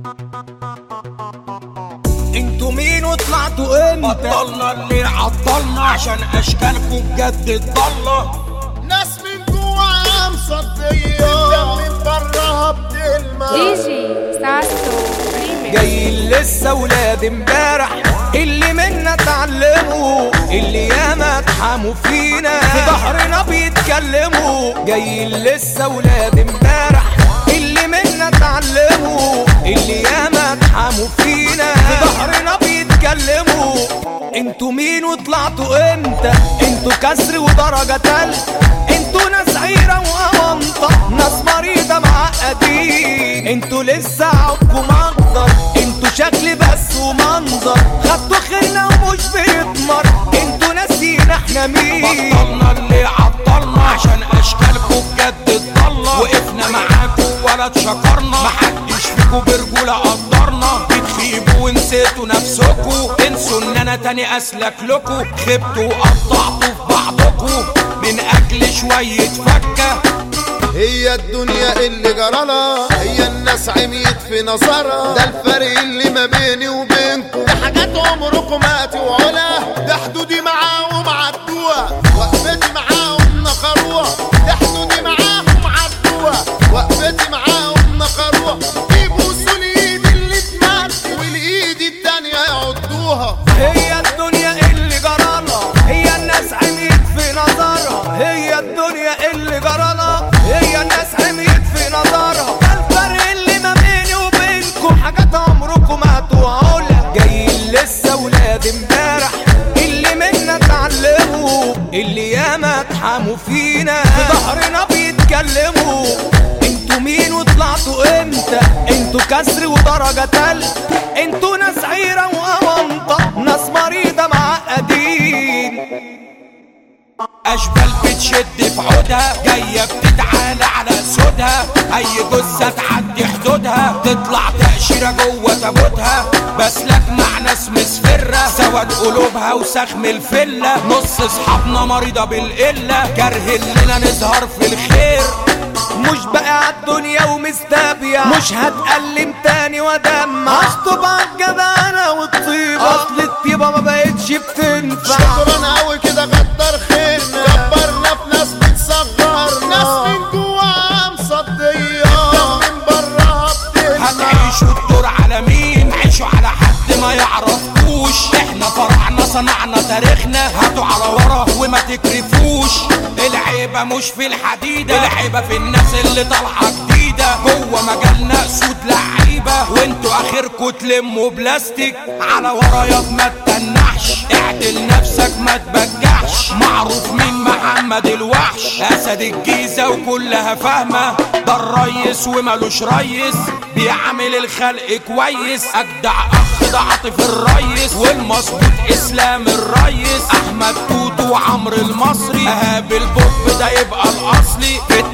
انتوا مين وطلعتوا امتى بطلنا اللي عطلنا عشان اشكالكم بجد اتضلة ناس من جوا مصدية الدم من براها بتلمع دي جي ساسو ريميكس جايين لسه ولاد امبارح اللي منا اتعلموا اللي ياما اتحاموا فينا في ظهرنا بيتكلموا جايين لسه ولاد امبارح اللي منا اتعلموا اللي ياما اتحاموا فينا في ظهرنا بيتكلموا انتوا مين وطلعتوا امتى انتوا كسر ودرجة تالتة انتوا ناس عيرة وأونطة ناس مريضة معقدين انتوا لسه عودكم اخضر انتوا شكل بس ومنظر خدتوا خيرنا ومش بيتمر انتوا ناسين احنا مين بطلنا اللي عطلنا عشان اشكالكم بجد اتضلة وقفنا معاكم ولا اتشكرنا محدش فيكم برجولة قدرنا بتخيبوا ونسيتوا نفسكوا انسوا ان انا تاني اسلك لكوا خبتوا وقطعتوا في بعضكوا من اجل شوية فكة هي الدنيا اللي جرالها هي الناس عميت في نظرها ده الفرق اللي ما بيني وبينكم ده حاجات عمركم ما هتوعوها ده حدودي معاهم عدوها وقفتي معاهم نخروها ده حدودي معاهم عدوها وقفتي معاهم نخروها يبوسوا الايد اللي اتمد والايد التانية يعضوها هي الدنيا اللي جرالها هي الناس عميت في نظرها هي الدنيا اللي جرالها هي الناس عميت في نظرها ده الفرق اللي ما بيني وبينكم حاجات عمركم ما هتوعولها جايين لسه ولاد امبارح اللي منا اتعلموا اللي ياما اتحاموا فينا في ظهرنا بيتكلموا انتوا مين وطلعتوا امتى انتوا كسر ودرجة تالتة انتوا ناس عيرة وأونطة ناس مريضة معقدين اشبال بتشد في عودها جايه بتتعالى على سودها اي جثه تعدي حدودها تطلع تاشيره جوه تابوتها بسلك مع ناس مسفره سواد قلوبها وسخم الفله نص اصحابنا مريضه بالقله كاره لنا نظهر في الخير مش بقى عالدنيا ومستابية مش هتألم تاني وادمع هشطب عالجدعنة والطيبة اصل الطيبة ما بقتش بتنفع شكرا قوي كده غدر خيرنا كبرنا في ناس بتصغرنا ناس من جوا مصدية ده من براها بتلمع هتعيشوا الدور على مين عيشوا على حد ما يعرفكوش احنا فرعنا صنعنا تاريخنا هاتوا على ورا وما تكرفوش العيبة مش في الحديدة العيبة في الناس اللي طالعة جديدة جوه مجالنا اسود لعيبة وانتوا اخركوا تلموا بلاستيك على ورايا ما تتنحش اعدل نفسك ما تبجحش معروف مين محمد الوحش اسد الجيزة وكلها فاهمة ده الريس ومالوش ريس بيعامل الخلق كويس اجدع اخ ده عاطف الريس والمظبوط اسلام الريس احمد توتو وعمرو المصري اهاب البوب ده يبقى الاصلي في